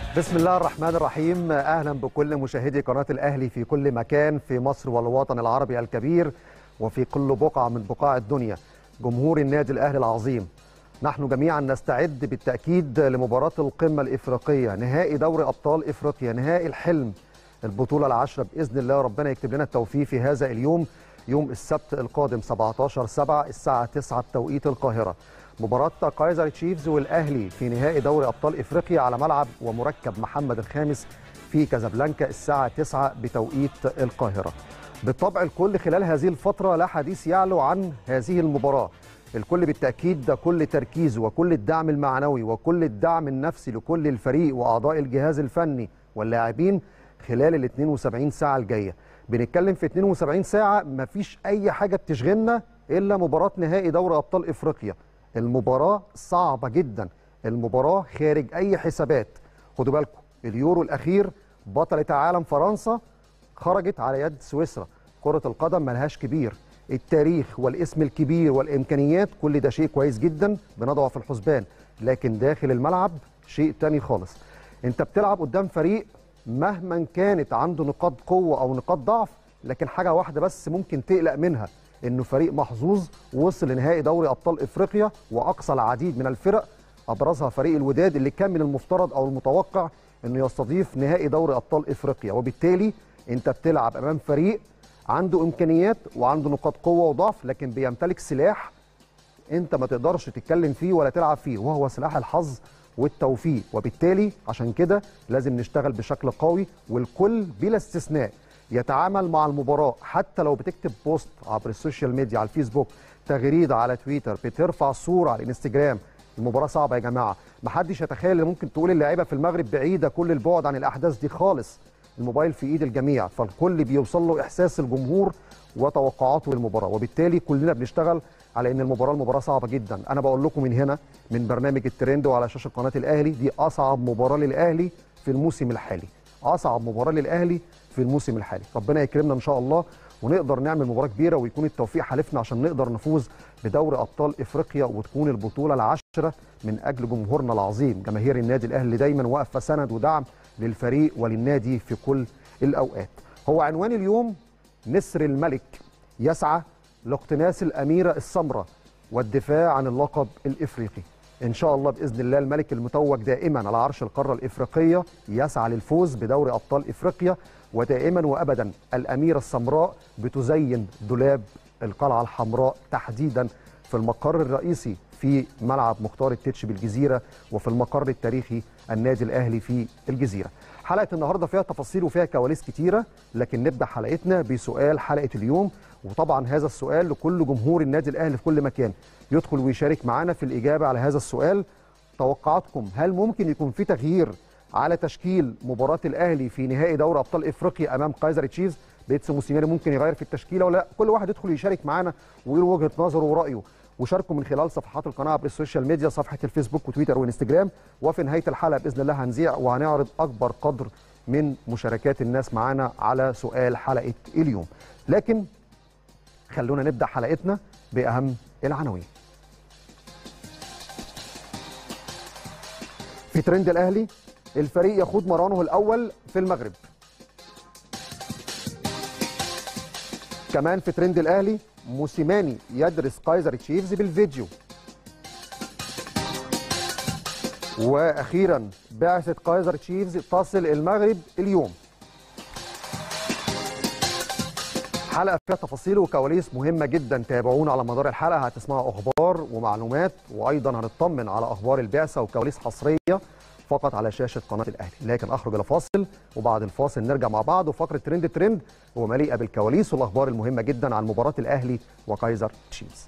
بسم الله الرحمن الرحيم اهلا بكل مشاهدي قناه الاهلي في كل مكان في مصر والوطن العربي الكبير وفي كل بقعه من بقاع الدنيا جمهور النادي الاهلي العظيم نحن جميعا نستعد بالتاكيد لمباراه القمه الافريقيه نهائي دوري ابطال افريقيا نهائي الحلم البطوله العاشره باذن الله ربنا يكتب لنا التوفيق في هذا اليوم يوم السبت القادم 17 7 الساعه 9 بتوقيت القاهره مباراة كايزر تشيفز والأهلي في نهائي دوري أبطال إفريقيا على ملعب ومركب محمد الخامس في كازابلانكا الساعة 9 بتوقيت القاهرة بالطبع الكل خلال هذه الفترة لا حديث يعلو عن هذه المباراة الكل بالتأكيد ده كل تركيز وكل الدعم المعنوي وكل الدعم النفسي لكل الفريق وأعضاء الجهاز الفني واللاعبين خلال ال 72 ساعة الجاية بنتكلم في 72 ساعة مفيش أي حاجة بتشغلنا إلا مباراة نهائي دوري أبطال إفريقيا المباراة صعبة جدا المباراة خارج أي حسابات خدوا بالكم اليورو الأخير بطلة عالم فرنسا خرجت على يد سويسرا كرة القدم ملهاش كبير التاريخ والاسم الكبير والإمكانيات كل ده شيء كويس جدا بنضعه في الحسبان لكن داخل الملعب شيء تاني خالص انت بتلعب قدام فريق مهما كانت عنده نقاط قوة أو نقاط ضعف لكن حاجة واحدة بس ممكن تقلق منها انه فريق محظوظ وصل لنهائي دوري ابطال افريقيا واقصى العديد من الفرق ابرزها فريق الوداد اللي كان من المفترض او المتوقع انه يستضيف نهائي دوري ابطال افريقيا وبالتالي انت بتلعب امام فريق عنده امكانيات وعنده نقاط قوه وضعف لكن بيمتلك سلاح انت ما تقدرش تتكلم فيه ولا تلعب فيه وهو سلاح الحظ والتوفيق وبالتالي عشان كده لازم نشتغل بشكل قوي والكل بلا استثناء يتعامل مع المباراة حتى لو بتكتب بوست عبر السوشيال ميديا على الفيسبوك تغريدة على تويتر بترفع صورة على الانستجرام المباراة صعبة يا جماعة محدش يتخيل ان ممكن تقول اللعيبة في المغرب بعيدة كل البعد عن الأحداث دي خالص الموبايل في ايد الجميع فالكل بيوصل له إحساس الجمهور وتوقعاته للمباراة وبالتالي كلنا بنشتغل على ان المباراة المباراة صعبة جدا انا بقول لكم من هنا من برنامج الترند وعلى شاشة قناة الأهلي دي أصعب مباراة للأهلي في الموسم الحالي أصعب مباراة للأهلي في الموسم الحالي ربنا يكرمنا ان شاء الله ونقدر نعمل مباراه كبيره ويكون التوفيق حالفنا عشان نقدر نفوز بدوري ابطال افريقيا وتكون البطوله العاشره من اجل جمهورنا العظيم جماهير النادي الاهلي دايما واقفه سند ودعم للفريق وللنادي في كل الاوقات هو عنوان اليوم نسر الملك يسعى لاقتناس الاميره السمراء والدفاع عن اللقب الافريقي ان شاء الله باذن الله الملك المتوج دائما على عرش القاره الافريقيه يسعى للفوز بدوري ابطال افريقيا ودائما وابدا الاميره السمراء بتزين دولاب القلعه الحمراء تحديدا في المقر الرئيسي في ملعب مختار التتش بالجزيره وفي المقر التاريخي النادي الاهلي في الجزيره. حلقه النهارده فيها تفاصيل وفيها كواليس كتيره لكن نبدا حلقتنا بسؤال حلقه اليوم وطبعا هذا السؤال لكل جمهور النادي الاهلي في كل مكان يدخل ويشارك معنا في الاجابه على هذا السؤال توقعاتكم هل ممكن يكون في تغيير على تشكيل مباراة الأهلي في نهائي دوري أبطال إفريقيا أمام كايزر تشيفز بيتسو موسيماني ممكن يغير في التشكيلة ولا كل واحد يدخل يشارك معانا ويقول وجهة نظره ورأيه وشاركوا من خلال صفحات القناة عبر السوشيال ميديا صفحة الفيسبوك وتويتر وانستجرام وفي نهاية الحلقة بإذن الله هنذيع وهنعرض أكبر قدر من مشاركات الناس معانا على سؤال حلقة اليوم لكن خلونا نبدأ حلقتنا بأهم العناوين في ترند الأهلي الفريق يخوض مرانه الأول في المغرب كمان في ترند الأهلي موسيماني يدرس كايزر تشيفز بالفيديو وأخيرا بعثة كايزر تشيفز تصل المغرب اليوم حلقة فيها تفاصيل وكواليس مهمة جدا تابعونا على مدار الحلقة هتسمعوا أخبار ومعلومات وأيضا هنطمن على أخبار البعثة وكواليس حصرية فقط على شاشة قناة الأهلي لكن أخرج إلى فاصل وبعد الفاصل نرجع مع بعض وفقرة ترند ترند ومليئة بالكواليس والأخبار المهمة جدا عن مباراة الأهلي وكايزر تشيفز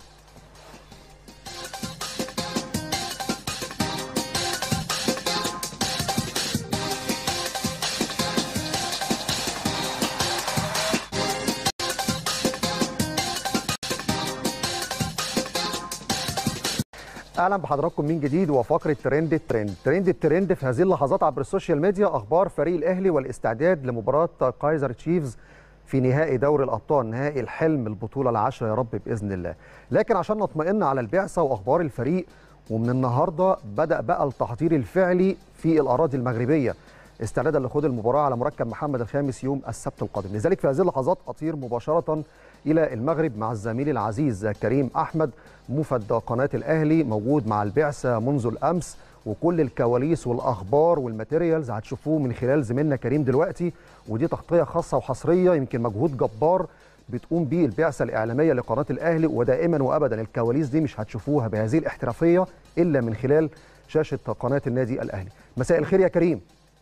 اهلا بحضراتكم من جديد وفقره ترند الترند ترند الترند في هذه اللحظات عبر السوشيال ميديا اخبار فريق الاهلي والاستعداد لمباراه كايزر تشيفز في نهائي دوري الابطال نهائي الحلم البطوله العاشره يا رب باذن الله لكن عشان نطمئن على البعثه واخبار الفريق ومن النهارده بدا بقى التحضير الفعلي في الاراضي المغربيه استعدادا لخوض المباراه على مركب محمد الخامس يوم السبت القادم لذلك في هذه اللحظات اطير مباشره الى المغرب مع الزميل العزيز كريم احمد مفد قناه الاهلي موجود مع البعثه منذ الامس وكل الكواليس والاخبار والماتيريالز هتشوفوه من خلال زميلنا كريم دلوقتي ودي تغطيه خاصه وحصريه يمكن مجهود جبار بتقوم به البعثه الاعلاميه لقناه الاهلي ودائما وابدا الكواليس دي مش هتشوفوها بهذه الاحترافيه الا من خلال شاشه قناه النادي الاهلي مساء الخير يا كريم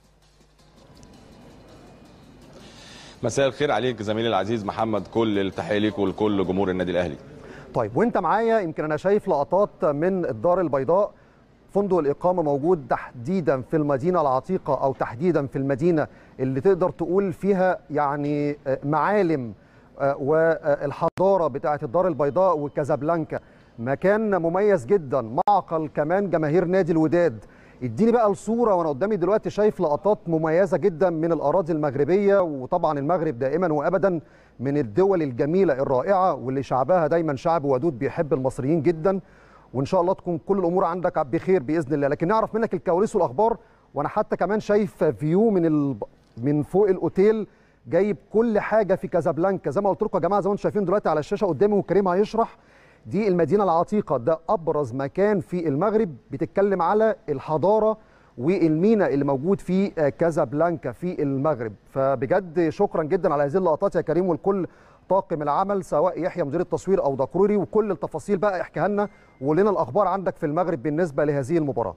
مساء الخير عليك زميلي العزيز محمد كل التحيه ليك ولكل جمهور النادي الاهلي طيب وانت معايا يمكن انا شايف لقطات من الدار البيضاء فندق الاقامه موجود تحديدا في المدينه العتيقه او تحديدا في المدينه اللي تقدر تقول فيها يعني معالم والحضاره بتاعه الدار البيضاء وكازابلانكا مكان مميز جدا معقل كمان جماهير نادي الوداد اديني بقى الصوره وانا قدامي دلوقتي شايف لقطات مميزه جدا من الاراضي المغربيه وطبعا المغرب دائما وابدا من الدول الجميله الرائعه واللي شعبها دايما شعب ودود بيحب المصريين جدا وان شاء الله تكون كل الامور عندك بخير باذن الله لكن نعرف منك الكواليس والاخبار وانا حتى كمان شايف فيو من ال... من فوق الاوتيل جايب كل حاجه في كازابلانكا زي ما قلت لكم يا جماعه زي ما انتم شايفين دلوقتي على الشاشه قدامي وكريم هيشرح دي المدينه العتيقه ده ابرز مكان في المغرب بتتكلم على الحضاره والمينا اللي موجود في كازابلانكا في المغرب فبجد شكرا جدا على هذه اللقطات يا كريم والكل طاقم العمل سواء يحيى مدير التصوير او دكروري وكل التفاصيل بقى احكيها لنا وقول لنا الاخبار عندك في المغرب بالنسبه لهذه المباراه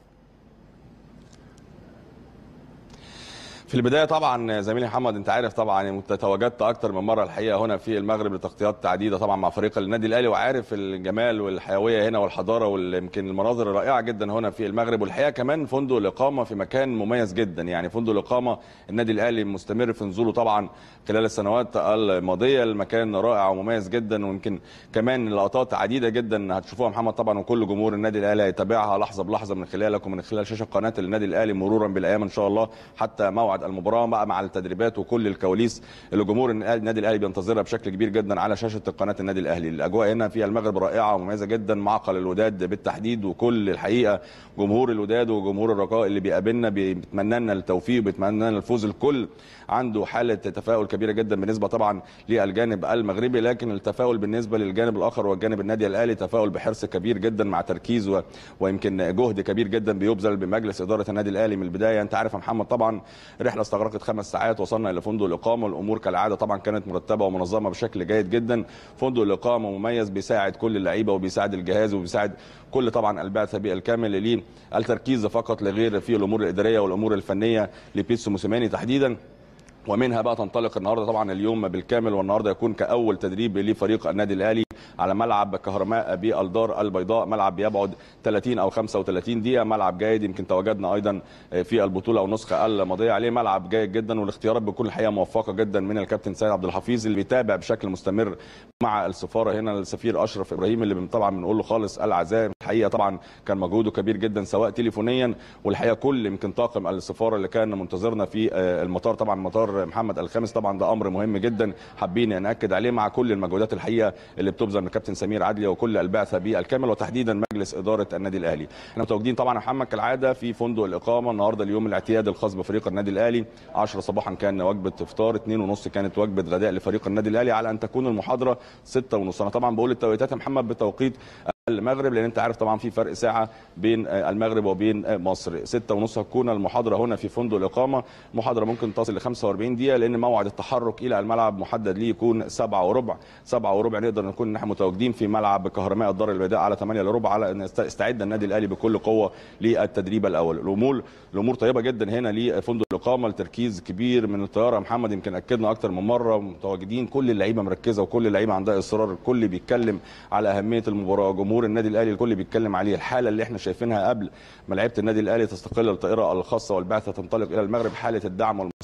في البدايه طبعا زميلي محمد انت عارف طبعا انت تواجدت اكتر من مره الحقيقه هنا في المغرب لتغطيات عديده طبعا مع فريق النادي الاهلي وعارف الجمال والحيويه هنا والحضاره ويمكن المناظر الرائعه جدا هنا في المغرب والحقيقه كمان فندق الاقامه في مكان مميز جدا يعني فندق الاقامه النادي الاهلي مستمر في نزوله طبعا خلال السنوات الماضيه المكان رائع ومميز جدا ويمكن كمان لقطات عديده جدا هتشوفوها محمد طبعا وكل جمهور النادي الاهلي هيتابعها لحظه بلحظه من خلالك ومن خلال شاشه قناه النادي الاهلي مرورا بالايام ان شاء الله حتى موعد بعد المباراه بقى مع التدريبات وكل الكواليس اللي جمهور النادي الاهلي بينتظرها بشكل كبير جدا على شاشه قناه النادي الاهلي الاجواء هنا في المغرب رائعه ومميزه جدا معقل الوداد بالتحديد وكل الحقيقه جمهور الوداد وجمهور الرجاء اللي بيقابلنا بيتمنى لنا التوفيق وبيتمنى لنا الفوز الكل عنده حاله تفاؤل كبيره جدا بالنسبه طبعا للجانب المغربي لكن التفاؤل بالنسبه للجانب الاخر والجانب النادي الاهلي تفاؤل بحرص كبير جدا مع تركيز و... ويمكن جهد كبير جدا بيبذل بمجلس اداره النادي الاهلي من البدايه انت عارف يا محمد طبعا رحله استغرقت خمس ساعات وصلنا الى فندق الاقامه الامور كالعاده طبعا كانت مرتبه ومنظمه بشكل جيد جدا فندق الاقامه مميز بيساعد كل اللعيبه وبيساعد الجهاز وبيساعد كل طبعا البعثه بالكامل للتركيز فقط لغير في الامور الاداريه والامور الفنيه لبيتسو موسيماني تحديدا ومنها بقى تنطلق النهارده طبعا اليوم بالكامل والنهارده يكون كاول تدريب لفريق النادي الاهلي على ملعب كهرماء بالدار البيضاء ملعب بيبعد 30 او 35 دقيقه ملعب جيد يمكن تواجدنا ايضا في البطوله او النسخه الماضيه عليه ملعب جيد جدا والاختيارات بتكون الحقيقه موفقه جدا من الكابتن سيد عبد الحفيظ اللي بيتابع بشكل مستمر مع السفاره هنا السفير اشرف ابراهيم اللي طبعا بنقول له خالص العزاء الحقيقه طبعا كان مجهوده كبير جدا سواء تليفونيا والحقيقه كل يمكن طاقم السفاره اللي كان منتظرنا في المطار طبعا مطار محمد الخامس طبعا ده امر مهم جدا حابين ناكد عليه مع كل المجهودات الحقيقه اللي بتبذل من الكابتن سمير عدلي وكل البعثه بالكامل وتحديدا مجلس اداره النادي الاهلي احنا متواجدين طبعا يا محمد كالعاده في فندق الاقامه النهارده اليوم الاعتياد الخاص بفريق النادي الاهلي 10 صباحا كان وجبه افطار 2 ونص كانت وجبه غداء لفريق النادي الاهلي على ان تكون المحاضره 6 ونص انا طبعا بقول التوقيتات يا محمد بتوقيت المغرب لان انت عارف طبعا في فرق ساعه بين المغرب وبين مصر 6 ونص هتكون المحاضره هنا في فندق الاقامه محاضره ممكن تصل ل 45 دقيقه لان موعد التحرك الى الملعب محدد ليه يكون 7 وربع 7 وربع نقدر نكون نحن متواجدين في ملعب كهرماء الدار البيضاء على 8 الا ربع على ان استعد النادي الاهلي بكل قوه للتدريب الاول الامور الامور طيبه جدا هنا لفندق الاقامه التركيز كبير من الطياره محمد يمكن اكدنا اكتر من مره متواجدين كل اللعيبه مركزه وكل اللعيبه عندها اصرار الكل بيتكلم على اهميه المباراه جمهور النادي الاهلي الكل بيتكلم عليه الحاله اللي احنا شايفينها قبل ما لعيبه النادي الاهلي تستقل الطائره الخاصه والبعثه تنطلق الى المغرب حاله الدعم والمساعده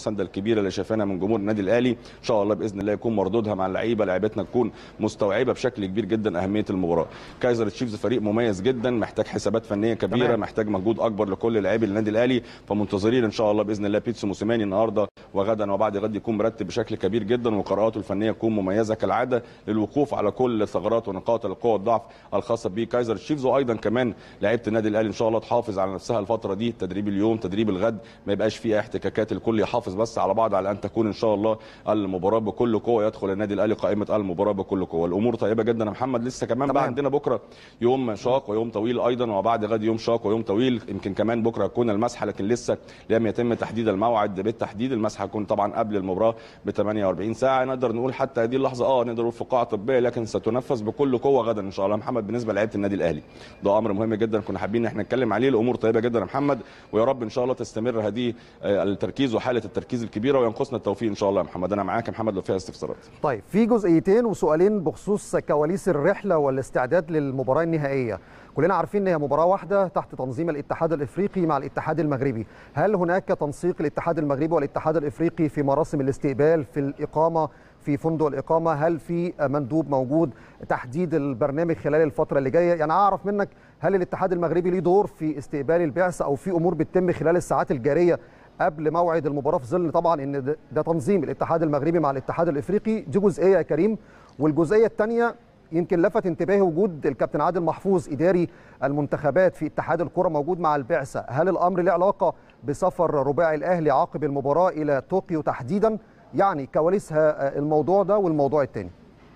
والمسانده الكبيره اللي شايفينها من جمهور النادي الاهلي ان شاء الله باذن الله يكون مردودها مع اللعيبه لعيبتنا تكون مستوعبه بشكل كبير جدا اهميه المباراه كايزر تشيفز فريق مميز جدا محتاج حسابات فنيه كبيره تمام. تمام. محتاج مجهود اكبر لكل لاعبي النادي الاهلي فمنتظرين ان شاء الله باذن الله بيتسو موسيماني النهارده وغدا وبعد غد يكون مرتب بشكل كبير جدا وقراءاته الفنيه تكون مميزه كالعاده للوقوف على كل ثغرات ونقاط القوه والضعف الخاصه بكايزر تشيفز وايضا كمان لعيبه النادي الاهلي ان شاء الله تحافظ على نفسها الفتره دي تدريب اليوم تدريب الغد ما يبقاش فيه احتكاكات الكل يحافظ بس على بعض على ان تكون ان شاء الله المباراه بكل قوه يدخل النادي الاهلي قائمه المباراه بكل قوه الامور طيبه جدا يا محمد لسه كمان بقى تمام. عندنا بكره يوم شاق ويوم طويل ايضا وبعد غد يوم شاق ويوم طويل يمكن كمان بكره يكون المسحه لكن لسه لم يتم تحديد الموعد بالتحديد المسحه هتكون طبعا قبل المباراه ب 48 ساعه نقدر نقول حتى هذه اللحظه اه نقدر نقول في قاعه طبيه لكن ستنفذ بكل قوه غدا ان شاء الله محمد بالنسبه لعيبه النادي الاهلي ده امر مهم جدا كنا حابين ان احنا نتكلم عليه الامور طيبه جدا يا محمد ويا رب ان شاء الله تستمر هذه آه، التركيز وحاله التركيز الكبيره وينقصنا التوفيق ان شاء الله يا محمد انا معاك يا محمد لو فيها استفسارات طيب في جزئيتين وسؤالين بخصوص كواليس الرحله والاستعداد للمباراه النهائيه كلنا عارفين ان هي مباراه واحده تحت تنظيم الاتحاد الافريقي مع الاتحاد المغربي هل هناك تنسيق الاتحاد المغربي والاتحاد الافريقي في مراسم الاستقبال في الاقامه في فندق الاقامه هل في مندوب موجود تحديد البرنامج خلال الفتره اللي جايه يعني اعرف منك هل الاتحاد المغربي ليه دور في استقبال البعثه او في امور بتتم خلال الساعات الجاريه قبل موعد المباراه في ظل طبعا ان ده, ده تنظيم الاتحاد المغربي مع الاتحاد الافريقي دي جزئيه يا كريم والجزئيه الثانيه يمكن لفت انتباهي وجود الكابتن عادل محفوظ اداري المنتخبات في اتحاد الكره موجود مع البعثه هل الامر له علاقه بسفر رباعي الاهلي عقب المباراه الى طوكيو تحديدا يعني كواليسها الموضوع ده والموضوع الثاني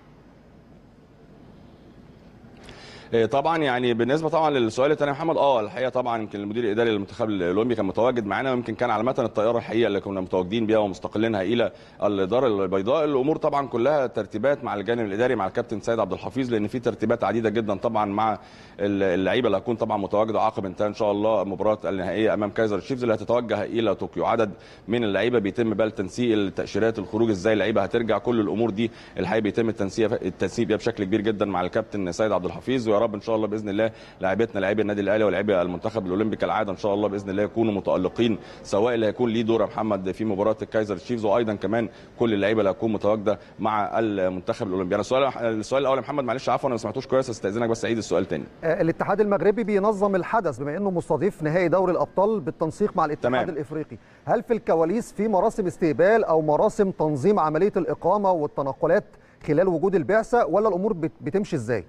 إيه طبعا يعني بالنسبه طبعا للسؤال الثاني يا محمد اه الحقيقه طبعا يمكن المدير الاداري للمنتخب الاولمبي كان متواجد معانا ويمكن كان على متن الطياره الحقيقه اللي كنا متواجدين بيها ومستقلينها الى الاداره البيضاء الامور طبعا كلها ترتيبات مع الجانب الاداري مع الكابتن سيد عبد الحفيظ لان في ترتيبات عديده جدا طبعا مع اللعيبه اللي هتكون طبعا متواجده عقب انتهاء ان شاء الله المباراه النهائيه امام كايزر تشيفز اللي هتتوجه الى طوكيو عدد من اللعيبه بيتم بقى التنسيق التاشيرات الخروج ازاي اللعيبه هترجع كل الامور دي الحقيقه بيتم التنسيق التنسيق بيها بشكل كبير جدا مع الكابتن سيد عبد الحفيظ ويا رب ان شاء الله باذن الله لاعبتنا لاعبي النادي الاهلي ولاعبي المنتخب الاولمبي كالعاده ان شاء الله باذن الله يكونوا متالقين سواء اللي هيكون ليه دور يا محمد في مباراه الكايزر تشيفز وايضا كمان كل اللعيبه اللي هتكون متواجده مع المنتخب الاولمبي انا السؤال السؤال الاول يا محمد معلش عفوا انا ما سمعتوش كويس استاذنك بس اعيد السؤال تاني آه، الاتحاد المغربي بينظم الحدث بما انه مستضيف نهائي دوري الابطال بالتنسيق مع الاتحاد تمام. الافريقي هل في الكواليس في مراسم استقبال او مراسم تنظيم عمليه الاقامه والتنقلات خلال وجود البعثه ولا الامور بت- بتمشي ازاي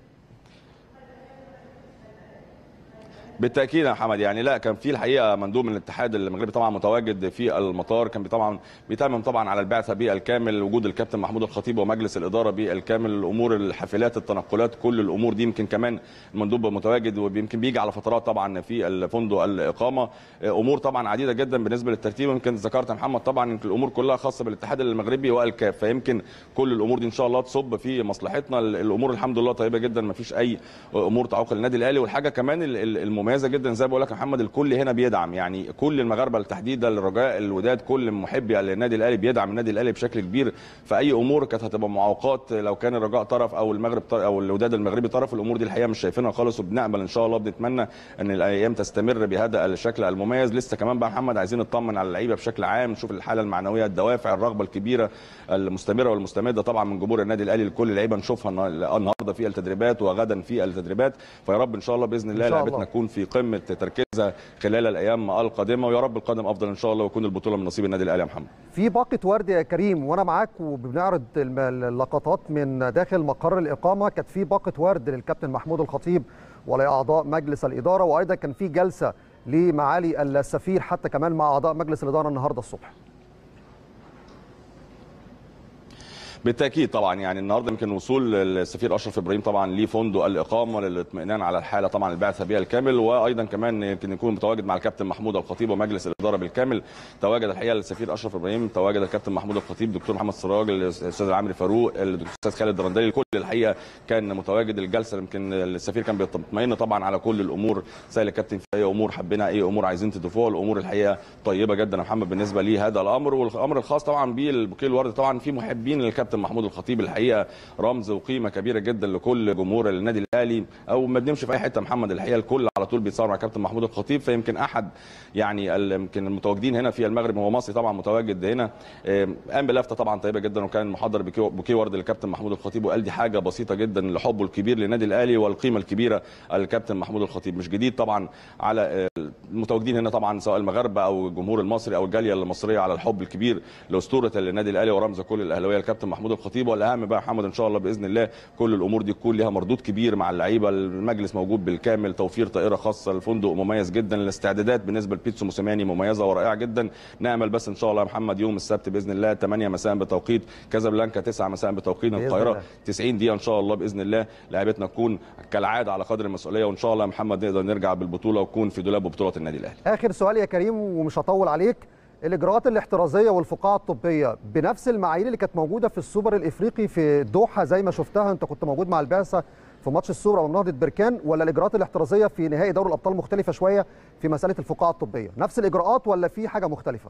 بالتاكيد يا محمد يعني لا كان في الحقيقه مندوب من الاتحاد المغربي طبعا متواجد في المطار كان طبعا بيتمم طبعا على البعثه بالكامل وجود الكابتن محمود الخطيب ومجلس الاداره بالكامل الامور الحافلات التنقلات كل الامور دي يمكن كمان المندوب متواجد ويمكن بيجي على فترات طبعا في الفندق الاقامه امور طبعا عديده جدا بالنسبه للترتيب يمكن ذكرت يا محمد طبعا يمكن الامور كلها خاصه بالاتحاد المغربي والكاف فيمكن كل الامور دي ان شاء الله تصب في مصلحتنا الامور الحمد لله طيبه جدا ما فيش اي امور تعوق النادي الاهلي والحاجه كمان ال- ال- المميزه جدا زي ما بقول لك يا محمد الكل هنا بيدعم يعني كل المغاربه بالتحديد الرجاء الوداد كل محبي النادي الاهلي بيدعم النادي الاهلي بشكل كبير في اي امور كانت هتبقى معوقات لو كان الرجاء طرف او المغرب طرف او الوداد المغربي طرف الامور دي الحقيقه مش شايفينها خالص وبنامل ان شاء الله بنتمنى ان الايام تستمر بهذا الشكل المميز لسه كمان بقى محمد عايزين نطمن على اللعيبه بشكل عام نشوف الحاله المعنويه الدوافع الرغبه الكبيره المستمره والمستمده طبعا من جمهور النادي الاهلي لكل اللعيبه نشوفها النهار- النهارده في التدريبات وغدا في التدريبات فيا رب ان شاء الله باذن الله إن شاء لعبتنا الله. تكون في قمه تركيزها خلال الايام القادمه ويا رب القادم افضل ان شاء الله ويكون البطوله من نصيب النادي الاهلي يا محمد في باقة ورد يا كريم وانا معاك وبنعرض الم- اللقطات من داخل مقر الاقامه كانت في باقة ورد للكابتن محمود الخطيب ولاعضاء مجلس الاداره وايضا كان في جلسه لمعالي السفير حتى كمان مع اعضاء مجلس الاداره النهارده الصبح بالتاكيد طبعا يعني النهارده يمكن وصول السفير اشرف ابراهيم طبعا لفندق الاقامه للاطمئنان على الحاله طبعا البعثه بها الكامل وايضا كمان يمكن يكون متواجد مع الكابتن محمود الخطيب ومجلس الاداره بالكامل تواجد الحقيقه السفير اشرف ابراهيم تواجد الكابتن محمود الخطيب دكتور محمد سراج الاستاذ العامري فاروق الاستاذ خالد الرندلي الكل الحقيقه كان متواجد الجلسه يمكن السفير كان بيطمئن طبعا على كل الامور سائل الكابتن في اي امور حبينا اي امور عايزين تضيفوها الامور الحقيقه طيبه جدا يا محمد بالنسبه لي هذا الامر والامر الخاص طبعا بالبوكيه الورد طبعا في محبين للكابتن الكابتن محمود الخطيب الحقيقه رمز وقيمه كبيره جدا لكل جمهور النادي الاهلي او ما بنمشي في اي حته محمد الحقيقه الكل على طول بيتصور مع كابتن محمود الخطيب فيمكن احد يعني يمكن المتواجدين هنا في المغرب هو مصري طبعا متواجد هنا قام بلفته طبعا طيبه جدا وكان محضر بكي ورد للكابتن محمود الخطيب وقال دي حاجه بسيطه جدا لحبه الكبير للنادي الاهلي والقيمه الكبيره الكابتن محمود الخطيب مش جديد طبعا على المتواجدين هنا طبعا سواء المغاربه او الجمهور المصري او الجاليه المصريه على الحب الكبير لاسطوره النادي الاهلي ورمز كل الاهلاويه الكابتن محمود الخطيب والاهم بقى محمد ان شاء الله باذن الله كل الامور دي تكون لها مردود كبير مع اللعيبه المجلس موجود بالكامل توفير طائره خاصه الفندق مميز جدا الاستعدادات بالنسبه لبيتسو موسيماني مميزه ورائعه جدا نامل بس ان شاء الله يا محمد يوم السبت باذن الله 8 مساء بتوقيت كازابلانكا 9 مساء بتوقيت القاهره 90 دقيقه ان شاء الله باذن الله لعيبتنا تكون كالعاده على قدر المسؤوليه وان شاء الله يا محمد نقدر نرجع بالبطوله ونكون في دولاب بطوله النادي الاهلي اخر سؤال يا كريم ومش هطول عليك الاجراءات الاحترازيه والفقاعه الطبيه بنفس المعايير اللي كانت موجوده في السوبر الافريقي في الدوحه زي ما شفتها انت كنت موجود مع البعثه في ماتش السوبر او نهضه بركان ولا الاجراءات الاحترازيه في نهائي دوري الابطال مختلفه شويه في مساله الفقاعه الطبيه نفس الاجراءات ولا في حاجه مختلفه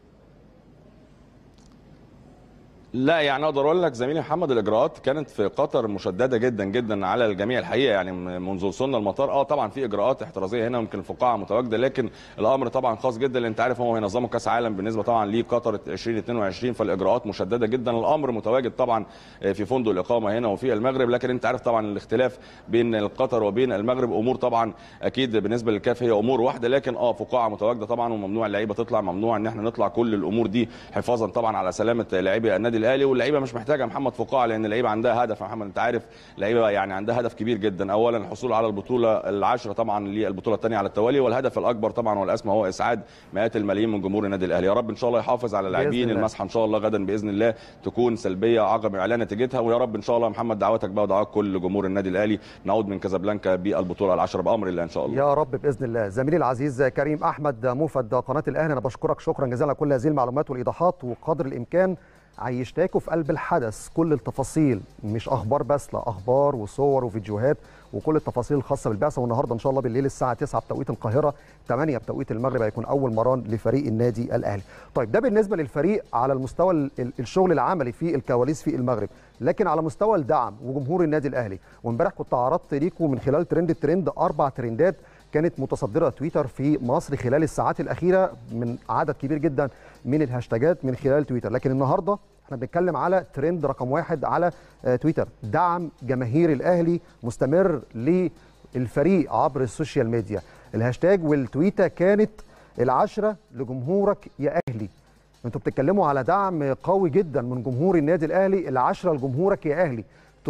لا يعني اقدر اقول لك زميلي محمد الاجراءات كانت في قطر مشدده جدا جدا على الجميع الحقيقه يعني منذ وصولنا المطار اه طبعا في اجراءات احترازيه هنا يمكن الفقاعه متواجده لكن الامر طبعا خاص جدا لان انت عارف هم ينظموا كاس عالم بالنسبه طبعا لقطر 2022 فالاجراءات مشدده جدا الامر متواجد طبعا في فندق الاقامه هنا وفي المغرب لكن انت عارف طبعا الاختلاف بين قطر وبين المغرب امور طبعا اكيد بالنسبه للكاف هي امور واحده لكن اه فقاعه متواجده طبعا وممنوع اللعيبه تطلع ممنوع ان احنا نطلع كل الامور دي حفاظا طبعا على سلامه لاعبي النادي الاهلي واللعيبه مش محتاجه محمد فقاعه لان اللعيبه عندها هدف يا محمد انت عارف اللعيبه يعني عندها هدف كبير جدا اولا الحصول على البطوله العاشره طبعا للبطوله الثانيه على التوالي والهدف الاكبر طبعا والاسمى هو اسعاد مئات الملايين من جمهور النادي الاهلي يا رب ان شاء الله يحافظ على اللاعبين المسحه ان شاء الله غدا باذن الله تكون سلبيه عقب اعلان نتيجتها ويا رب ان شاء الله محمد دعواتك بقى ودعوات كل جمهور النادي الاهلي نعود من كازابلانكا بالبطوله العاشره بامر الله ان شاء الله يا رب باذن الله زميلي العزيز كريم احمد موفد قناه الاهلي انا بشكرك شكرا جزيلا على كل هذه المعلومات والايضاحات وقدر الامكان عيشتاكوا في قلب الحدث كل التفاصيل مش اخبار بس لا اخبار وصور وفيديوهات وكل التفاصيل الخاصه بالبعثه والنهارده ان شاء الله بالليل الساعه 9 بتوقيت القاهره 8 بتوقيت المغرب هيكون اول مران لفريق النادي الاهلي. طيب ده بالنسبه للفريق على المستوى الشغل العملي في الكواليس في المغرب، لكن على مستوى الدعم وجمهور النادي الاهلي وامبارح كنت عرضت ليكم من خلال ترند الترند اربع ترندات كانت متصدره تويتر في مصر خلال الساعات الاخيره من عدد كبير جدا من الهاشتاجات من خلال تويتر، لكن النهارده احنا بنتكلم على ترند رقم واحد على تويتر دعم جماهير الاهلي مستمر للفريق عبر السوشيال ميديا الهاشتاج والتويته كانت العشرة لجمهورك يا اهلي انتوا بتتكلموا على دعم قوي جدا من جمهور النادي الاهلي العشرة لجمهورك يا اهلي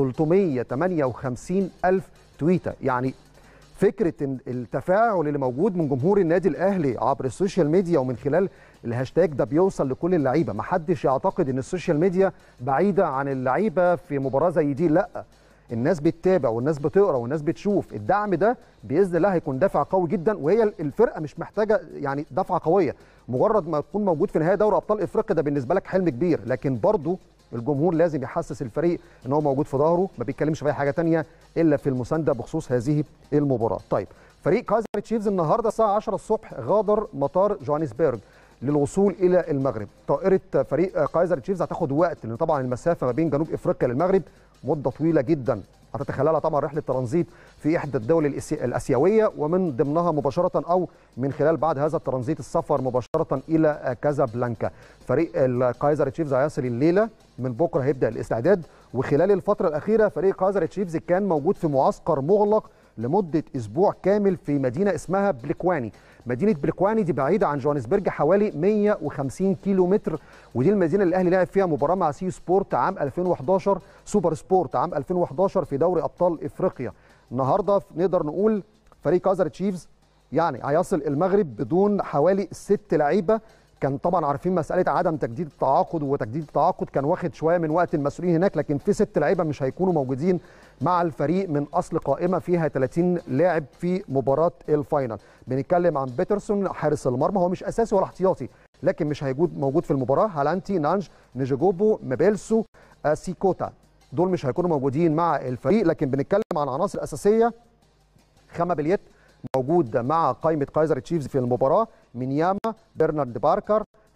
358 الف تويته يعني فكره التفاعل اللي موجود من جمهور النادي الاهلي عبر السوشيال ميديا ومن خلال الهاشتاج ده بيوصل لكل اللعيبه ما حدش يعتقد ان السوشيال ميديا بعيده عن اللعيبه في مباراه زي دي لا الناس بتتابع والناس بتقرا والناس بتشوف الدعم ده باذن الله هيكون دافع قوي جدا وهي الفرقه مش محتاجه يعني دفعه قويه مجرد ما تكون موجود في نهايه دوري ابطال افريقيا ده بالنسبه لك حلم كبير لكن برضه الجمهور لازم يحسس الفريق ان هو موجود في ظهره ما بيتكلمش في اي حاجه ثانيه الا في المسانده بخصوص هذه المباراه طيب فريق كايزر تشيفز النهارده الساعه 10 الصبح غادر مطار جوهانسبرج للوصول الى المغرب طائره فريق كايزر تشيفز هتاخد وقت لان طبعا المسافه ما بين جنوب افريقيا للمغرب مده طويله جدا هتتخللها طبعا رحله ترانزيت في احدى الدول الاسيويه ومن ضمنها مباشره او من خلال بعد هذا الترانزيت السفر مباشره الى كازابلانكا فريق الكايزر تشيفز هيصل الليله من بكره هيبدا الاستعداد وخلال الفتره الاخيره فريق كايزر تشيفز كان موجود في معسكر مغلق لمده اسبوع كامل في مدينه اسمها بليكواني مدينه بليكواني دي بعيده عن جوهانسبرج حوالي 150 كيلو متر ودي المدينه اللي الاهلي لعب فيها مباراه مع سي سبورت عام 2011 سوبر سبورت عام 2011 في دوري ابطال افريقيا النهارده نقدر نقول فريق كايزر تشيفز يعني هيصل المغرب بدون حوالي ست لعيبه كان طبعا عارفين مساله عدم تجديد التعاقد وتجديد التعاقد كان واخد شويه من وقت المسؤولين هناك لكن في ست لعيبه مش هيكونوا موجودين مع الفريق من اصل قائمه فيها 30 لاعب في مباراه الفاينل بنتكلم عن بيترسون حارس المرمى هو مش اساسي ولا احتياطي لكن مش هيكون موجود في المباراه هالانتي نانج نيجيجوبو مابيلسو سيكوتا دول مش هيكونوا موجودين مع الفريق لكن بنتكلم عن عناصر اساسيه خامه بليت موجود مع قائمه كايزر تشيفز في المباراه مينياما برنارد باركر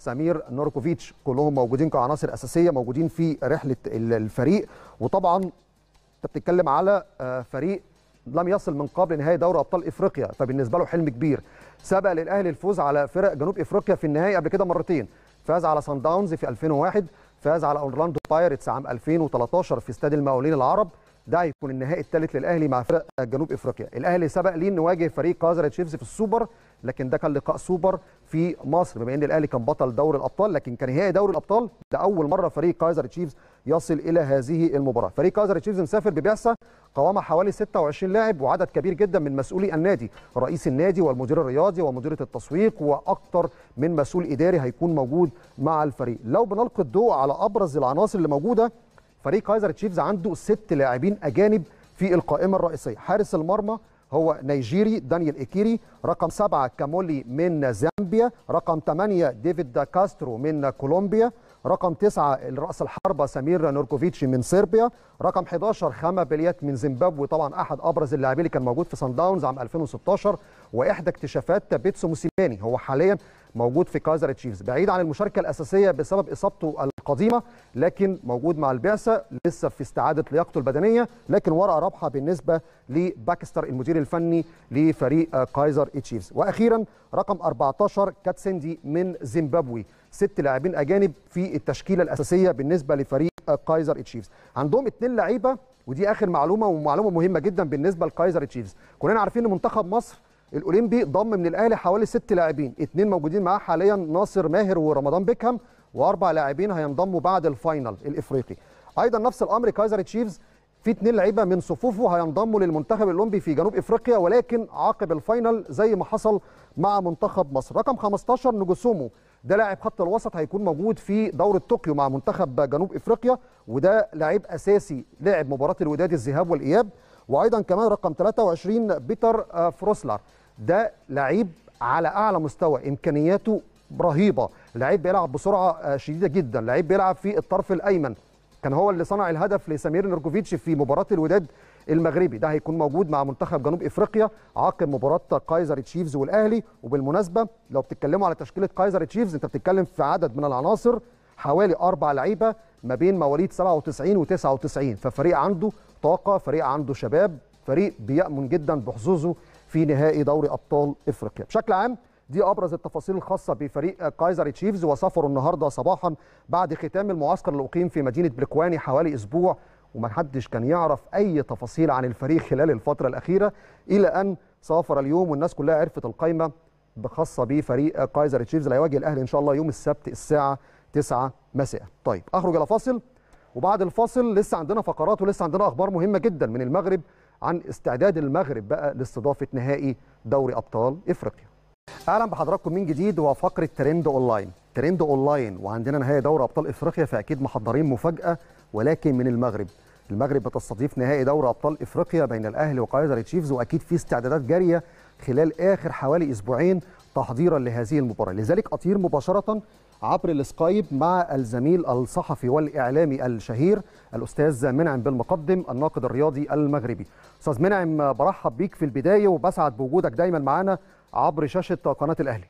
سمير نوركوفيتش كلهم موجودين كعناصر اساسيه موجودين في رحله الفريق وطبعا انت بتتكلم على فريق لم يصل من قبل نهائي دوري ابطال افريقيا فبالنسبه له حلم كبير سبق للاهلي الفوز على فرق جنوب افريقيا في النهائي قبل كده مرتين فاز على سان داونز في 2001 فاز على اورلاندو بايرتس عام 2013 في استاد المقاولين العرب ده هيكون النهائي الثالث للاهلي مع فرق جنوب افريقيا الاهلي سبق ليه انه واجه فريق كايزر تشيفز في السوبر لكن ده كان لقاء سوبر في مصر بما ان الاهلي كان بطل دوري الابطال لكن كان نهائي دوري الابطال ده اول مره فريق كايزر تشيفز يصل الى هذه المباراه فريق كايزر تشيفز مسافر ببعثه قوامها حوالي 26 لاعب وعدد كبير جدا من مسؤولي النادي رئيس النادي والمدير الرياضي ومديريه التسويق واكثر من مسؤول اداري هيكون موجود مع الفريق لو بنلقي الضوء على ابرز العناصر اللي موجوده فريق كايزر تشيفز عنده ست لاعبين اجانب في القائمه الرئيسيه حارس المرمى هو نيجيري دانيال إيكيري رقم سبعة كامولي من زامبيا رقم ثمانية ديفيد كاسترو من كولومبيا رقم تسعة رأس الحربة سمير نوركوفيتش من صربيا رقم 11 خاما بليات من زيمبابوي طبعا أحد أبرز اللاعبين اللي كان موجود في سان داونز عام 2016 وإحدى اكتشافات بيتسو موسيماني هو حاليا موجود في كايزر تشيفز بعيد عن المشاركة الأساسية بسبب إصابته القديمة لكن موجود مع البعثة لسه في استعادة لياقته البدنية لكن ورقة رابحة بالنسبة لباكستر المدير الفني لفريق كايزر تشيفز وأخيرا رقم 14 كاتسندي من زيمبابوي ست لاعبين أجانب في التشكيلة الأساسية بالنسبة لفريق كايزر تشيفز عندهم اثنين لعيبة ودي آخر معلومة ومعلومة مهمة جدا بالنسبة لكايزر تشيفز كلنا عارفين ان منتخب مصر الاولمبي ضم من الاهلي حوالي ست لاعبين اثنين موجودين معاه حاليا ناصر ماهر ورمضان بيكهام واربع لاعبين هينضموا بعد الفاينل الافريقي ايضا نفس الامر كايزر تشيفز في اثنين لعيبه من صفوفه هينضموا للمنتخب الاولمبي في جنوب افريقيا ولكن عقب الفاينل زي ما حصل مع منتخب مصر رقم 15 نجوسومو ده لاعب خط الوسط هيكون موجود في دوره طوكيو مع منتخب جنوب افريقيا وده لاعب اساسي لعب مباراه الوداد الذهاب والاياب وايضا كمان رقم 23 بيتر فروسلر ده لعيب على اعلى مستوى امكانياته رهيبه لعيب بيلعب بسرعه شديده جدا لعيب بيلعب في الطرف الايمن كان هو اللي صنع الهدف لسمير نوركوفيتش في مباراه الوداد المغربي ده هيكون موجود مع منتخب جنوب افريقيا عقب مباراه كايزر تشيفز والاهلي وبالمناسبه لو بتتكلموا على تشكيله كايزر تشيفز انت بتتكلم في عدد من العناصر حوالي اربع لعيبه ما بين مواليد 97 و99 ففريق عنده طاقه فريق عنده شباب فريق بيأمن جدا بحظوظه في نهائي دوري ابطال افريقيا بشكل عام دي ابرز التفاصيل الخاصه بفريق كايزر تشيفز وسافروا النهارده صباحا بعد ختام المعسكر اللي اقيم في مدينه بركواني حوالي اسبوع وما حدش كان يعرف اي تفاصيل عن الفريق خلال الفتره الاخيره الى ان سافر اليوم والناس كلها عرفت القائمه خاصه بفريق كايزر تشيفز اللي هيواجه الاهلي ان شاء الله يوم السبت الساعه 9 مساء طيب اخرج الى فاصل وبعد الفاصل لسه عندنا فقرات ولسه عندنا اخبار مهمه جدا من المغرب عن استعداد المغرب بقى لاستضافه نهائي دوري ابطال افريقيا. اهلا بحضراتكم من جديد وفقره ترند اونلاين، ترند اونلاين وعندنا نهائي دوري ابطال افريقيا فاكيد محضرين مفاجاه ولكن من المغرب. المغرب بتستضيف نهائي دوري ابطال افريقيا بين الاهلي وكايزر تشيفز واكيد في استعدادات جاريه خلال اخر حوالي اسبوعين تحضيرا لهذه المباراه، لذلك اطير مباشره عبر السكايب مع الزميل الصحفي والاعلامي الشهير الاستاذ منعم بالمقدم الناقد الرياضي المغربي. استاذ منعم برحب بيك في البدايه وبسعد بوجودك دايما معانا عبر شاشه قناه الاهلي.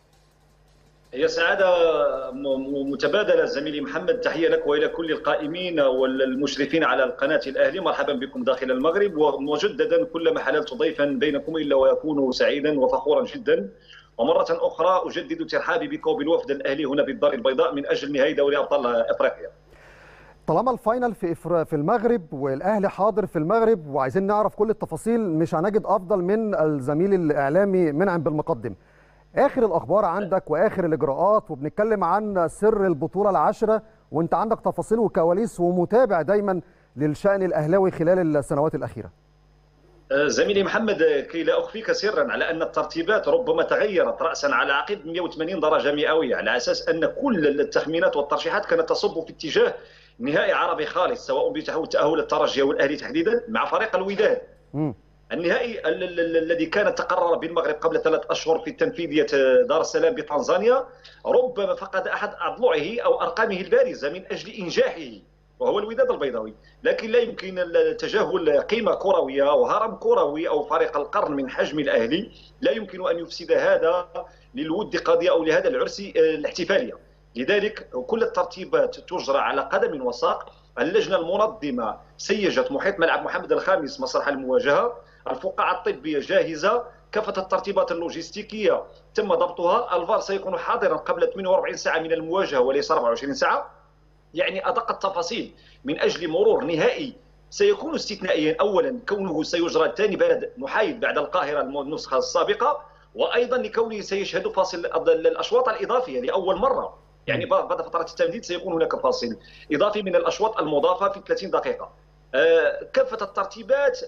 هي سعادة متبادلة زميلي محمد تحية لك وإلى كل القائمين والمشرفين على القناة الأهلي مرحبا بكم داخل المغرب ومجددا كلما حللت ضيفا بينكم إلا ويكون سعيدا وفخورا جدا ومرة أخرى أجدد ترحابي بك وبالوفد الأهلي هنا بالدار البيضاء من أجل نهائي دوري أبطال أفريقيا طالما الفاينل في في المغرب والاهلي حاضر في المغرب وعايزين نعرف كل التفاصيل مش هنجد افضل من الزميل الاعلامي منعم بالمقدم اخر الاخبار عندك واخر الاجراءات وبنتكلم عن سر البطوله العاشره وانت عندك تفاصيل وكواليس ومتابع دايما للشان الاهلاوي خلال السنوات الاخيره زميلي محمد كي لا اخفيك سرا على ان الترتيبات ربما تغيرت راسا على عقب 180 درجه مئويه على اساس ان كل التخمينات والترشيحات كانت تصب في اتجاه نهائي عربي خالص سواء بتاهل الترجي او الاهلي تحديدا مع فريق الوداد م. النهائي الذي كان تقرر بالمغرب قبل ثلاث اشهر في تنفيذيه دار السلام بتنزانيا ربما فقد احد اضلعه او ارقامه البارزه من اجل انجاحه وهو الوداد البيضاوي لكن لا يمكن تجاهل قيمة كروية أو هرم كروي أو فريق القرن من حجم الأهلي لا يمكن أن يفسد هذا للود قضية أو لهذا العرس الاحتفالية لذلك كل الترتيبات تجرى على قدم وساق اللجنة المنظمة سيجت محيط ملعب محمد الخامس مسرح المواجهة الفقاعة الطبية جاهزة كافة الترتيبات اللوجستيكية تم ضبطها الفار سيكون حاضرا قبل 48 ساعة من المواجهة وليس 24 ساعة يعني أدق التفاصيل من أجل مرور نهائي سيكون استثنائيا أولا كونه سيجرى ثاني بلد محايد بعد القاهرة النسخة السابقة وأيضا لكونه سيشهد فاصل الأشواط الإضافية لأول مرة يعني بعد فترة التمديد سيكون هناك فاصل إضافي من الأشواط المضافة في 30 دقيقة كافة الترتيبات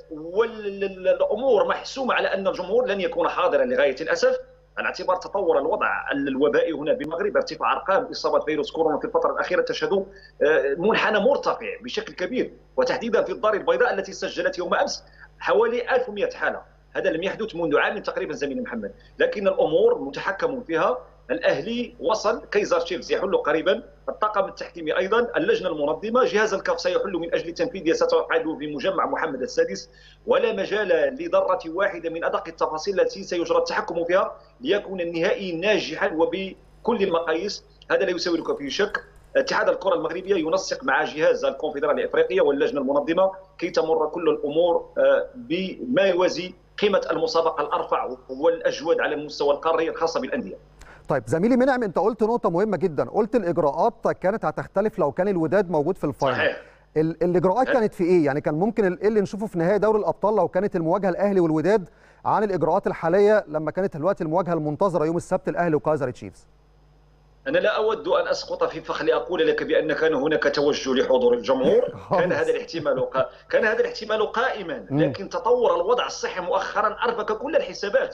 والأمور محسومة على أن الجمهور لن يكون حاضرا لغاية الأسف على اعتبار تطور الوضع الوبائي هنا بالمغرب ارتفاع ارقام اصابه فيروس كورونا في الفتره الاخيره تشهد منحنى مرتفع بشكل كبير وتحديدا في الدار البيضاء التي سجلت يوم امس حوالي 1100 حاله هذا لم يحدث منذ عام تقريبا زميلي محمد لكن الامور متحكم فيها الاهلي وصل كايزر تشيفز يحل قريبا الطاقم التحكيمي ايضا اللجنه المنظمه جهاز الكاف سيحل من اجل تنفيذ ستعقد في مجمع محمد السادس ولا مجال لذره واحده من ادق التفاصيل التي سيجرى التحكم فيها ليكون النهائي ناجحا وبكل المقاييس هذا لا يساوي لك في شك اتحاد الكره المغربيه ينسق مع جهاز الكونفدراليه الافريقيه واللجنه المنظمه كي تمر كل الامور بما يوازي قيمه المسابقه الارفع والاجود على المستوى القاري الخاصه بالانديه طيب زميلي منعم انت قلت نقطه مهمه جدا قلت الاجراءات كانت هتختلف لو كان الوداد موجود في الفاينل صحيح الاجراءات كانت في ايه يعني كان ممكن ايه اللي نشوفه في نهائي دوري الابطال لو كانت المواجهه الاهلي والوداد عن الاجراءات الحاليه لما كانت دلوقتي المواجهه المنتظره يوم السبت الاهلي وكايزر تشيفز انا لا اود ان اسقط في فخ لاقول لك بان كان هناك توجه لحضور الجمهور كان هذا الاحتمال قا... كان هذا الاحتمال قائما لكن تطور الوضع الصحي مؤخرا اربك كل الحسابات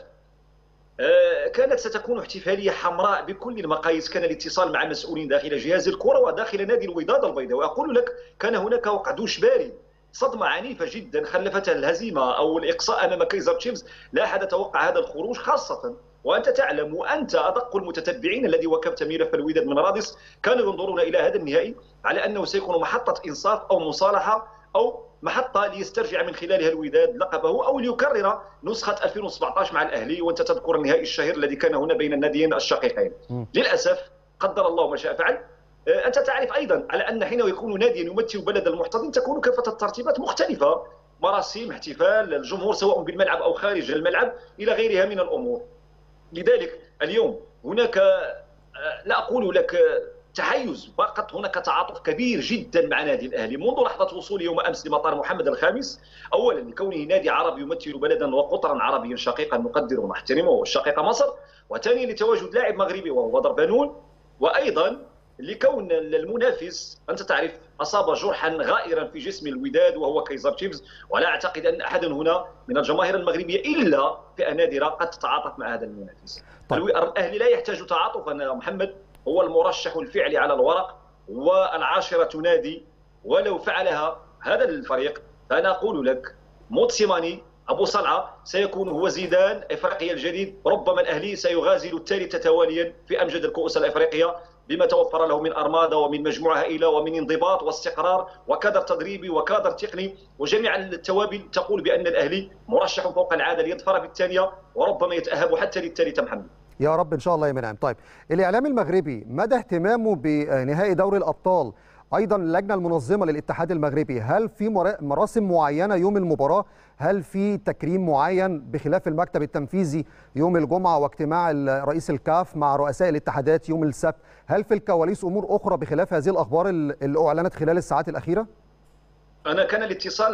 كانت ستكون احتفاليه حمراء بكل المقاييس كان الاتصال مع مسؤولين داخل جهاز الكره وداخل نادي الوداد البيضاء واقول لك كان هناك وقع دوش بارد صدمة عنيفة جدا خلفتها الهزيمة أو الإقصاء أمام كايزر تشيفز لا أحد توقع هذا الخروج خاصة وأنت تعلم وأنت أدق المتتبعين الذي وكبت ملف الوداد من رادس كانوا ينظرون إلى هذا النهائي على أنه سيكون محطة إنصاف أو مصالحة أو محطة ليسترجع من خلالها الوداد لقبه أو ليكرر نسخة 2017 مع الأهلي وأنت تذكر النهائي الشهير الذي كان هنا بين الناديين الشقيقين للأسف قدر الله ما شاء فعل انت تعرف ايضا على ان حين يكون ناديا يمثل بلد المحتضن تكون كافه الترتيبات مختلفه مراسيم احتفال الجمهور سواء بالملعب او خارج الملعب الى غيرها من الامور لذلك اليوم هناك لا اقول لك تحيز فقط هناك تعاطف كبير جدا مع نادي الاهلي منذ لحظه وصوله يوم امس لمطار محمد الخامس اولا لكونه نادي عربي يمثل بلدا وقطرا عربيا شقيقا نقدر ونحترمه والشقيقه مصر وثانيا لتواجد لاعب مغربي وهو بدر بنون وايضا لكون المنافس انت تعرف اصاب جرحا غائرا في جسم الوداد وهو كايزر تشيفز ولا اعتقد ان احد هنا من الجماهير المغربيه الا فئه نادره قد تتعاطف مع هذا المنافس. طيب. الاهلي لا يحتاج تعاطفا محمد هو المرشح الفعلي على الورق والعاشره تنادي ولو فعلها هذا الفريق فانا اقول لك موتسيماني ابو صلعه سيكون هو زيدان افريقيا الجديد ربما الاهلي سيغازل الثالثه تواليا في امجد الكؤوس الافريقيه بما توفر له من ارماده ومن مجموعه هائله ومن انضباط واستقرار وكادر تدريبي وكادر تقني وجميع التوابل تقول بان الاهلي مرشح فوق العاده ليظفر بالثانيه وربما يتاهب حتى للثالثه محمد يا رب ان شاء الله يا منعم طيب الاعلام المغربي مدى اهتمامه بنهائي دوري الابطال ايضا اللجنه المنظمه للاتحاد المغربي هل في مراسم معينه يوم المباراه هل في تكريم معين بخلاف المكتب التنفيذي يوم الجمعه واجتماع رئيس الكاف مع رؤساء الاتحادات يوم السبت هل في الكواليس امور اخرى بخلاف هذه الاخبار اللي اعلنت خلال الساعات الاخيره انا كان الاتصال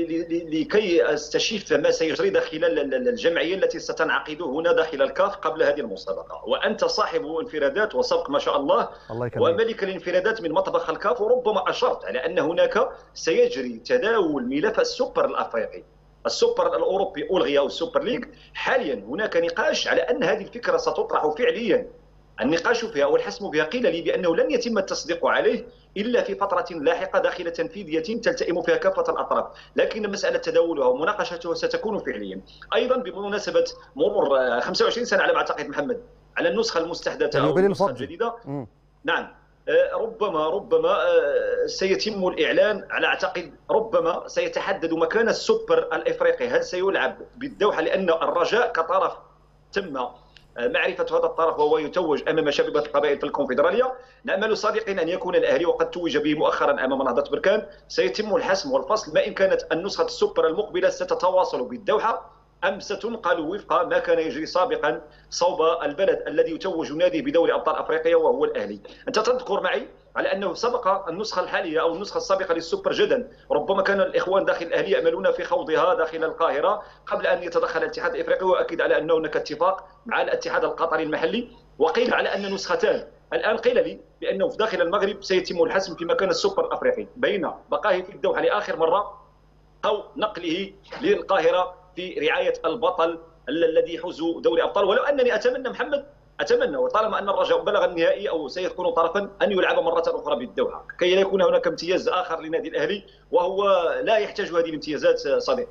لكي استشف ما سيجري داخل الجمعيه التي ستنعقد هنا داخل الكاف قبل هذه المسابقه وانت صاحب انفرادات وسبق ما شاء الله, الله وملك الانفرادات من مطبخ الكاف وربما اشرت على ان هناك سيجري تداول ملف السوبر الافريقي السوبر الاوروبي الغي او السوبر ليج حاليا هناك نقاش على ان هذه الفكره ستطرح فعليا النقاش فيها والحسم بها قيل لي بانه لن يتم التصديق عليه الا في فتره لاحقه داخل تنفيذيه تلتئم فيها كافه الاطراف، لكن مساله تداولها ومناقشتها ستكون فعليا. ايضا بمناسبه مرور 25 سنه على ما اعتقد محمد على النسخه المستحدثه او النسخه الجديده. م. نعم رب ربما ربما سيتم الاعلان على اعتقد ربما سيتحدد مكان السوبر الافريقي هل سيلعب بالدوحه لان الرجاء كطرف تم معرفة هذا الطرف وهو يتوج أمام شبيبة القبائل في الكونفدرالية نأمل صادقين أن يكون الأهلي وقد توج به مؤخرا أمام نهضة بركان سيتم الحسم والفصل ما إن كانت النسخة السوبر المقبلة ستتواصل بالدوحة أم ستنقل وفق ما كان يجري سابقا صوب البلد الذي يتوج ناديه بدوري أبطال أفريقيا وهو الأهلي أنت تذكر معي على انه سبق النسخه الحاليه او النسخه السابقه للسوبر جدا ربما كان الاخوان داخل الاهلي ياملون في خوضها داخل القاهره قبل ان يتدخل الاتحاد الافريقي واكد على انه هناك اتفاق مع الاتحاد القطري المحلي وقيل على ان نسختان الان قيل لي بانه في داخل المغرب سيتم الحسم في مكان السوبر الافريقي بين بقائه في الدوحه لاخر مره او نقله للقاهره في رعايه البطل الذي يحوز دوري ابطال ولو انني اتمنى محمد اتمنى وطالما ان الرجاء بلغ النهائي او سيكون طرفا ان يلعب مره اخرى بالدوحه كي لا يكون هناك امتياز اخر لنادي الاهلي وهو لا يحتاج هذه الامتيازات صديق.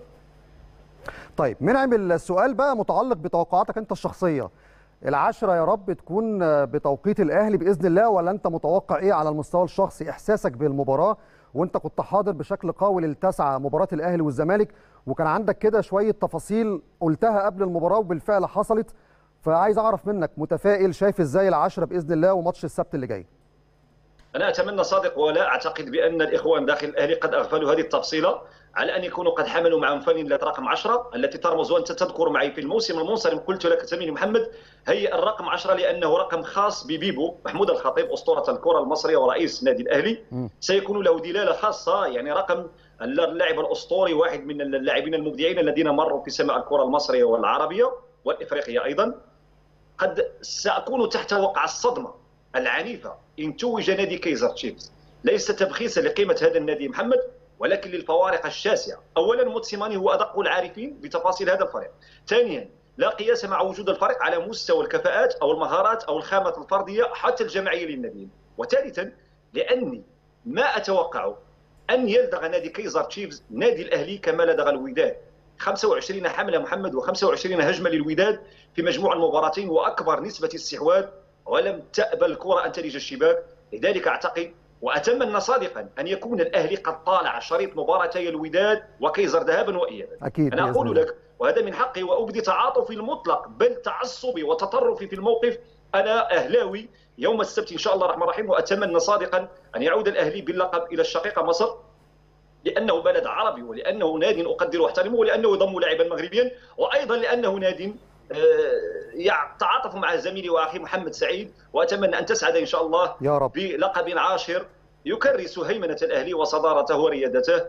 طيب منعم السؤال بقى متعلق بتوقعاتك انت الشخصيه. العشرة يا رب تكون بتوقيت الاهلي باذن الله ولا انت متوقع ايه على المستوى الشخصي احساسك بالمباراه وانت كنت حاضر بشكل قوي للتسعه مباراه الاهلي والزمالك وكان عندك كده شويه تفاصيل قلتها قبل المباراه وبالفعل حصلت فعايز اعرف منك متفائل شايف ازاي العشرة باذن الله وماتش السبت اللي جاي انا اتمنى صادق ولا اعتقد بان الاخوان داخل الاهلي قد اغفلوا هذه التفصيله على ان يكونوا قد حملوا معهم فانيله رقم 10 التي ترمز وانت تذكر معي في الموسم المنصرم قلت لك زميلي محمد هي الرقم 10 لانه رقم خاص ببيبو محمود الخطيب اسطوره الكره المصريه ورئيس نادي الاهلي سيكون له دلاله خاصه يعني رقم اللاعب الاسطوري واحد من اللاعبين المبدعين الذين مروا في سماء الكره المصريه والعربيه والافريقيه ايضا قد ساكون تحت وقع الصدمه العنيفه ان توج نادي كيزر تشيفز ليس تبخيسا لقيمه هذا النادي محمد ولكن للفوارق الشاسعه اولا موتسيماني هو ادق العارفين بتفاصيل هذا الفريق ثانيا لا قياس مع وجود الفريق على مستوى الكفاءات او المهارات او الخامات الفرديه حتى الجماعيه للناديين وثالثا لاني ما اتوقع ان يلدغ نادي كيزر تشيفز نادي الاهلي كما لدغ الوداد 25 حمله محمد و25 هجمه للوداد في مجموع المباراتين واكبر نسبه استحواذ ولم تأبى الكره ان تلج الشباك لذلك اعتقد واتمنى صادقا ان يكون الاهلي قد طالع شريط مباراتي الوداد وكيزر ذهابا وايابا اكيد انا اقول لك وهذا من حقي وابدي تعاطفي المطلق بل تعصبي وتطرفي في الموقف انا اهلاوي يوم السبت ان شاء الله الرحمن الرحيم واتمنى صادقا ان يعود الاهلي باللقب الى الشقيقه مصر لانه بلد عربي ولانه ناد اقدر واحترمه ولانه يضم لاعبا مغربيا وايضا لانه ناد تعاطف مع زميلي واخي محمد سعيد واتمنى ان تسعد ان شاء الله يا رب. بلقب عاشر يكرس هيمنه الاهلي وصدارته وريادته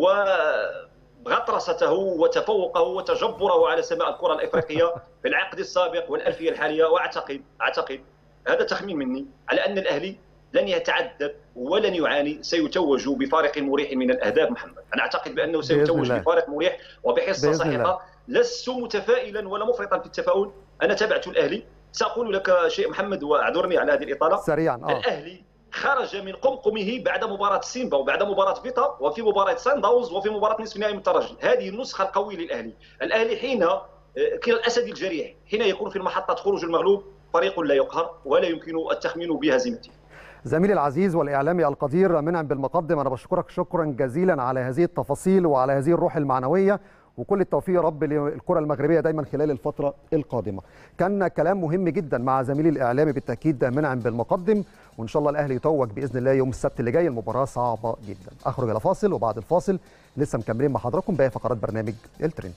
وغطرسته وتفوقه وتجبره على سماء الكره الافريقيه في العقد السابق والالفيه الحاليه واعتقد اعتقد هذا تخمين مني على ان الاهلي لن يتعذب ولن يعاني سيتوج بفارق مريح من الاهداف محمد انا اعتقد بانه سيتوج بفارق مريح وبحصه ساحقه لست متفائلا ولا مفرطا في التفاؤل انا تابعت الاهلي ساقول لك شيء سريعا واعذرني على هذه الاطاله سريعا آه. الاهلي خرج من قمقمه بعد مباراة سيمبا وبعد مباراة فيتا وفي مباراة سان داونز وفي مباراة نصف نهائي من الترجي هذه النسخة القوية للأهلي الأهلي حين كالأسد الجريح حين يكون في المحطة خروج المغلوب فريق لا يقهر ولا يمكن التخمين بهزيمته زميلي العزيز والاعلامي القدير منعم بالمقدم انا بشكرك شكرا جزيلا على هذه التفاصيل وعلى هذه الروح المعنويه وكل التوفيق يا رب للكره المغربيه دايما خلال الفتره القادمه. كان كلام مهم جدا مع زميلي الاعلامي بالتاكيد منعم بالمقدم وان شاء الله الاهلي يتوج باذن الله يوم السبت اللي جاي المباراه صعبه جدا. اخرج الى فاصل وبعد الفاصل لسه مكملين مع حضراتكم باقي فقرات برنامج الترند.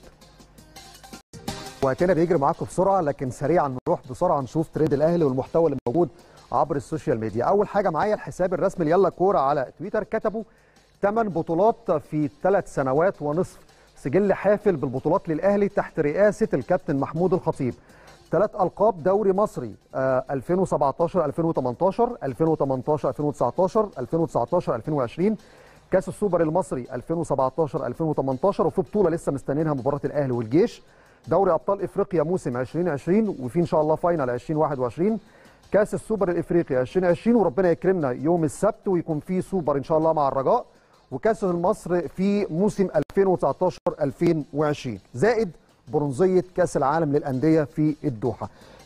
وقتنا بيجري معاكم بسرعه لكن سريعا نروح بسرعه نشوف ترند الاهلي والمحتوى اللي موجود عبر السوشيال ميديا اول حاجه معايا الحساب الرسمي ليلا كوره على تويتر كتبوا 8 بطولات في ثلاث سنوات ونصف سجل حافل بالبطولات للاهلي تحت رئاسه الكابتن محمود الخطيب ثلاث القاب دوري مصري آه 2017 2018 2018 2019 2019 2020 كاس السوبر المصري 2017 2018 وفي بطوله لسه مستنيينها مباراه الاهلي والجيش دوري ابطال افريقيا موسم 2020 وفي ان شاء الله فاينل 2021 كاس السوبر الافريقي 2020 وربنا يكرمنا يوم السبت ويكون في سوبر ان شاء الله مع الرجاء وكاس مصر في موسم 2019 2020 زائد برونزيه كاس العالم للانديه في الدوحه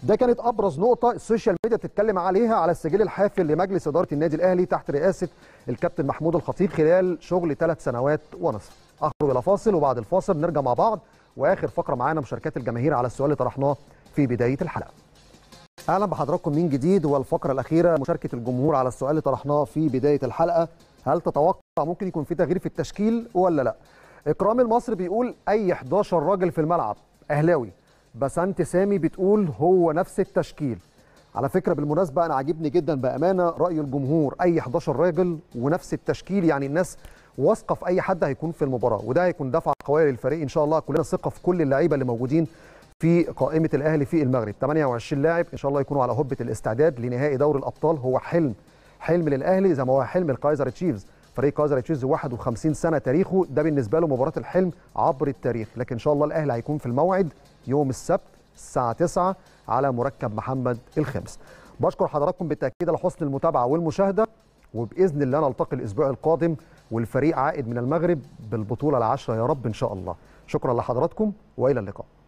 ده كانت ابرز نقطه السوشيال ميديا بتتكلم عليها على السجل الحافل لمجلس اداره النادي الاهلي تحت رئاسه الكابتن محمود الخطيب خلال شغل ثلاث سنوات ونصف اخرج الى فاصل وبعد الفاصل نرجع مع بعض واخر فقره معانا مشاركات الجماهير على السؤال اللي طرحناه في بدايه الحلقه اهلا بحضراتكم من جديد والفقره الاخيره مشاركه الجمهور على السؤال اللي طرحناه في بدايه الحلقه هل تتوقع ممكن يكون في تغيير في التشكيل ولا لا اكرام المصري بيقول اي 11 راجل في الملعب اهلاوي بسنت سامي بتقول هو نفس التشكيل على فكره بالمناسبه انا عاجبني جدا بامانه راي الجمهور اي 11 راجل ونفس التشكيل يعني الناس واثقه في اي حد هيكون في المباراه وده هيكون دفعه قويه للفريق ان شاء الله كلنا ثقه في كل اللعيبه اللي موجودين في قائمه الاهلي في المغرب 28 لاعب ان شاء الله يكونوا على هبه الاستعداد لنهائي دوري الابطال هو حلم حلم للاهلي زي ما هو حلم الكايزر تشيفز فريق كايزر تشيفز 51 سنه تاريخه ده بالنسبه له مباراه الحلم عبر التاريخ لكن ان شاء الله الاهلي هيكون في الموعد يوم السبت الساعه 9 على مركب محمد الخامس بشكر حضراتكم بالتاكيد على حسن المتابعه والمشاهده وباذن الله نلتقي الاسبوع القادم والفريق عائد من المغرب بالبطوله العاشره يا رب ان شاء الله شكرا لحضراتكم والى اللقاء